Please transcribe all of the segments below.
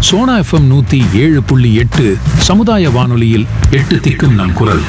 Sona FM நூத்தி ஏழு புள்ளி எட்டு சமுதாய வானொலியில் எட்டு திக்கும் நம் குரல்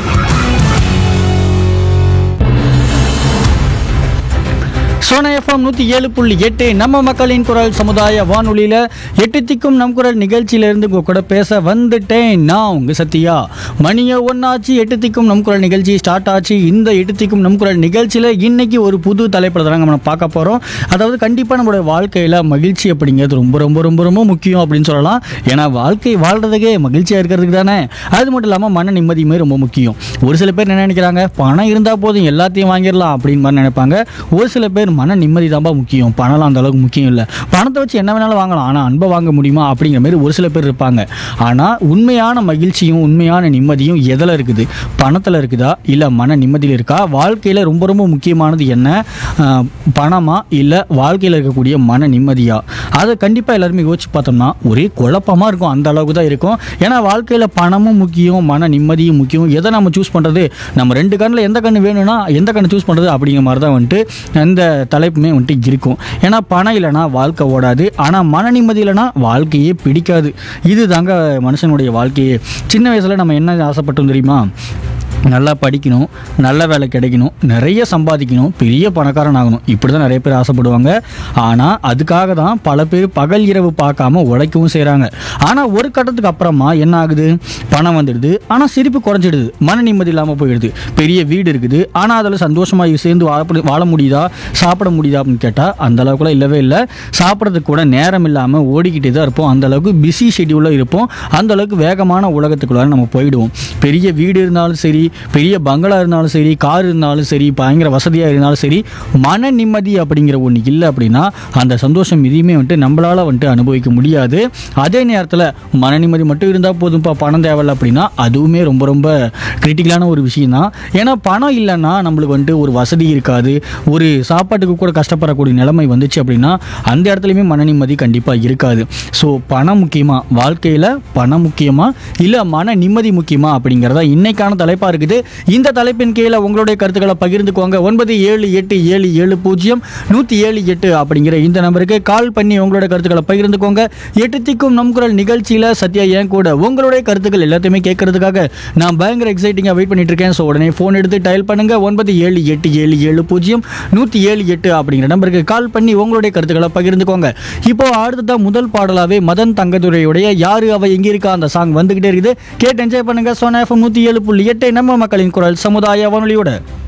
சோனா எஃப்எம் நூற்றி ஏழு புள்ளி எட்டு நம்ம மக்களின் குரல் சமுதாய வானொலியில் எட்டு திக்கும் நம் குரல் நிகழ்ச்சியிலேருந்து உங்கள் கூட பேச வந்துட்டேன் நான் உங்கள் சத்யா மணியை ஒன்றாச்சு எட்டு திக்கும் நம் குரல் நிகழ்ச்சி ஸ்டார்ட் ஆச்சு இந்த எட்டு திக்கும் நம் குரல் நிகழ்ச்சியில் இன்னைக்கு ஒரு புது தலைப்பில் தான் நம்ம பார்க்க போகிறோம் அதாவது கண்டிப்பாக நம்மளோட வாழ்க்கையில் மகிழ்ச்சி அப்படிங்கிறது ரொம்ப ரொம்ப ரொம்ப ரொம்ப முக்கியம் அப்படின்னு சொல்லலாம் ஏன்னா வாழ்க்கை வாழ்கிறதுக்கே மகிழ்ச்சியாக இருக்கிறதுக்கு தானே அது மட்டும் இல்லாமல் மன நிம்மதியுமே ரொம்ப முக்கியம் ஒரு சில பேர் என்ன நினைக்கிறாங்க பணம் இருந்தால் போதும் எல்லாத்தையும் வாங்கிடலாம் அப்படின்னு மாதிரி நினைப்பாங்க ஒரு சில பேர் மன நிம்மதி தான்ப்பா முக்கியம் பணம்லாம் அந்த அளவுக்கு முக்கியம் இல்லை பணத்தை வச்சு என்ன வேணாலும் வாங்கலாம் ஆனால் அன்பை வாங்க முடியுமா அப்படிங்கிற மாதிரி ஒரு சில பேர் இருப்பாங்க ஆனால் உண்மையான மகிழ்ச்சியும் உண்மையான நிம்மதியும் எதில் இருக்குது பணத்தில் இருக்குதா இல்லை மன நிம்மதியில் இருக்கா வாழ்க்கையில் ரொம்ப ரொம்ப முக்கியமானது என்ன ஆஹ், பணமா இல்லை வாழ்க்கையில் இருக்கக்கூடிய மன நிம்மதியா அதை கண்டிப்பாக எல்லாருமே யோசிச்சு பார்த்தோம்னா ஒரே குழப்பமாக இருக்கும் அந்த அளவுக்கு தான் இருக்கும் ஏன்னா வாழ்க்கையில் பணமும் முக்கியம் மன நிம்மதியும் முக்கியம் எதை நம்ம சூஸ் பண்ணுறது நம்ம ரெண்டு கண்ணில் எந்த கண்ணு வேணும்னா எந்த கண்ணு சூஸ் பண்ணுறது அப்படிங்கிற மாதிரி தான் வந்துட்டு அந்த தலைப்புமே வந்துட்டு இருக்கும் ஏன்னா பணம் இல்லைனா வாழ்க்கை ஓடாது ஆனால் மன நிம்மதி இல்லைனா வாழ்க்கையே பிடிக்காது இது தாங்க மனுஷனுடைய வாழ்க்கையே சின்ன வயசில் நம்ம என்ன ஆசைப்பட்டோம் தெரியுமா நல்லா படிக்கணும் நல்ல வேலை கிடைக்கணும் நிறைய சம்பாதிக்கணும் பெரிய பணக்காரன் ஆகணும் இப்படி தான் நிறைய பேர் ஆசைப்படுவாங்க ஆனால் அதுக்காக தான் பல பேர் பகல் இரவு பார்க்காம உழைக்கவும் செய்கிறாங்க ஆனால் ஒரு கட்டத்துக்கு அப்புறமா என்ன ஆகுது பணம் வந்துடுது ஆனால் சிரிப்பு குறைஞ்சிடுது மன நிம்மதி இல்லாமல் போயிடுது பெரிய வீடு இருக்குது ஆனால் அதில் சந்தோஷமாக சேர்ந்து வாழ வாழ முடியுதா சாப்பிட முடியுதா அப்படின்னு கேட்டால் அந்த அளவுக்குலாம் இல்லவே இல்லை சாப்பிட்றதுக்கு கூட நேரம் இல்லாமல் ஓடிக்கிட்டே தான் இருப்போம் அந்த அளவுக்கு பிஸி ஷெடியூலில் இருப்போம் அந்த அளவுக்கு வேகமான உலகத்துக்குள்ளார நம்ம போயிடுவோம் பெரிய வீடு இருந்தாலும் சரி பெரிய பங்களா இருந்தாலும் சரி கார் இருந்தாலும் சரி பயங்கர வசதியாக இருந்தாலும் சரி மன நிம்மதி அப்படிங்கிற ஒன்று இல்லை அப்படின்னா அந்த சந்தோஷம் எதையுமே வந்துட்டு நம்மளால் வந்துட்டு அனுபவிக்க முடியாது அதே நேரத்தில் மன நிம்மதி மட்டும் இருந்தால் போதும்ப்பா பணம் தேவையில்ல அப்படின்னா அதுவுமே ரொம்ப ரொம்ப கிரிட்டிக்கலான ஒரு விஷயம் தான் ஏன்னா பணம் இல்லைன்னா நம்மளுக்கு வந்துட்டு ஒரு வசதி இருக்காது ஒரு சாப்பாட்டுக்கு கூட கஷ்டப்படக்கூடிய நிலைமை வந்துச்சு அப்படின்னா அந்த இடத்துலையுமே மன நிம்மதி கண்டிப்பாக இருக்காது ஸோ பணம் முக்கியமா வாழ்க்கையில் பணம் முக்கியமா இல்லை மன நிம்மதி முக்கியமா அப்படிங்கிறதா இன்னைக்கான தலைப்பாக இருக்குது இந்த தலைப்பின் கீழே உங்களுடைய கருத்துக்களை பகிர்ந்துக்கோங்க ஒன்பது ஏழு எட்டு ஏழு ஏழு பூஜ்ஜியம் நூற்றி ஏழு எட்டு அப்படிங்கிற இந்த நம்பருக்கு கால் பண்ணி உங்களோட கருத்துக்களை பகிர்ந்துக்கோங்க எட்டு திக்கும் நம் குரல் நிகழ்ச்சியில் சத்யா ஏன் கூட உங்களுடைய கருத்துக்கள் எல்லாத்தையுமே கேட்கறதுக்காக நான் பயங்கர எக்ஸைட்டிங்காக வெயிட் பண்ணிட்டு இருக்கேன் ஸோ உடனே ஃபோன் எடுத்து டயல் பண்ணுங்க ஒன்பது ஏழு எட்டு ஏழு ஏழு பூஜ்ஜியம் நூற்றி ஏழு எட்டு அப்படிங்கிற நம்பருக்கு கால் பண்ணி உங்களுடைய கருத்துக்களை பகிர்ந்துக்கோங்க இப்போ அடுத்ததான் முதல் பாடலாவே மதன் தங்கதுரையுடைய யாரு அவ எங்க இருக்கா அந்த சாங் வந்துகிட்டே இருக்குது கேட்டு என்ஜாய் பண்ணுங்க சோனா எஃப்எம் நூற்றி ஏழு புள்ளி எட்டு நம்ம மக்களின் குரல் சமுதாய வானொலியோட